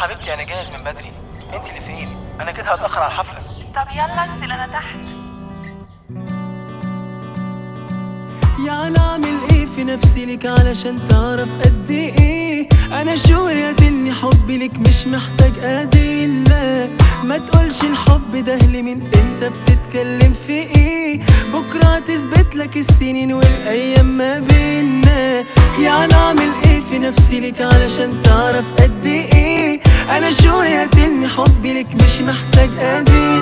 حبيبتي انا جاهز من بدري انت اللي فين انا كده هتاخر على الحفله طب يلا انزل انا تحت يعني اعمل ايه في نفسي لك علشان تعرف قد ايه انا شو يدلني حبي لك مش محتاج ادله ما تقولش الحب ده لمين انت بتتكلم في ايه بكره هتثبت لك السنين والايام ما بينا يعني اعمل ايه في نفسي لك علشان تعرف قد ايه انا شو يدلني حبي لك مش محتاج ادله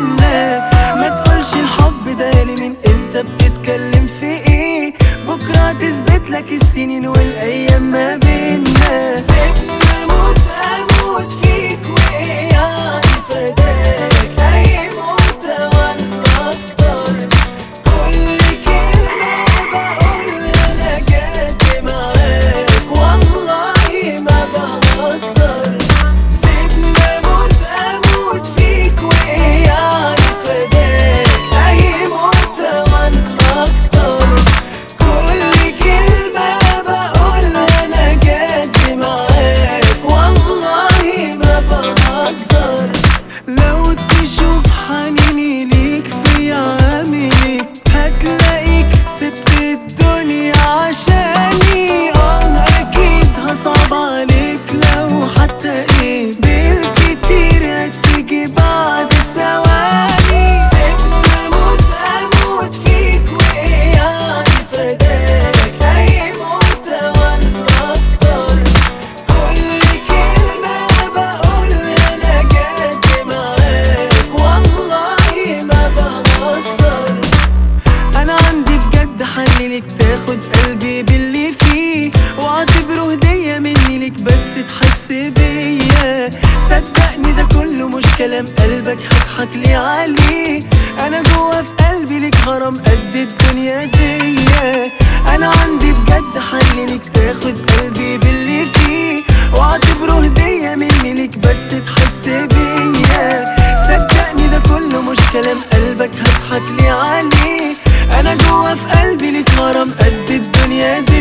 ما تقولش الحب ده لمين انت بتتكلم في ايه بكره هتثبت لك السنين والايام ما بينا سيبني اموت اموت فيك وايه يعني فداك اي موت ولا اكتر كل كلمه بقولها انا جد معاك والله ما بهزر سيبني اموت اموت فيك وايه يعني فداك اي موت ولا اكتر كل كلمة بقولها أنا جد معاك والله ما بهزر لو تشوف حنيني ليك في عاملي هتلاقيك سبت الدنيا عشاني اه أكيد هصعب عليك لو حتى إيه بالكتير هتيجي بعد ثواني سيبني أموت أموت فيك وإيه يعني فداك أي موت ولا أكتر كل كلمة بقولها أنا جد معاك والله ما بهزر انا عندي بجد حل لك تاخد قلبي باللي فيه واعتبره هدية مني لك بس تحس بيا صدقني ده كله مش كلام قلبك هضحك لي عليه انا جوا في قلبي لك غرام قد الدنيا دي انا عندي بجد حل لك تاخد قلبي باللي فيه واعتبره هدية مني لك بس تحس بيا صدقني ده كله مش كلام قلبك هضحك لي عليه انا جوا في قلبي لك غرام قد الدنيا دي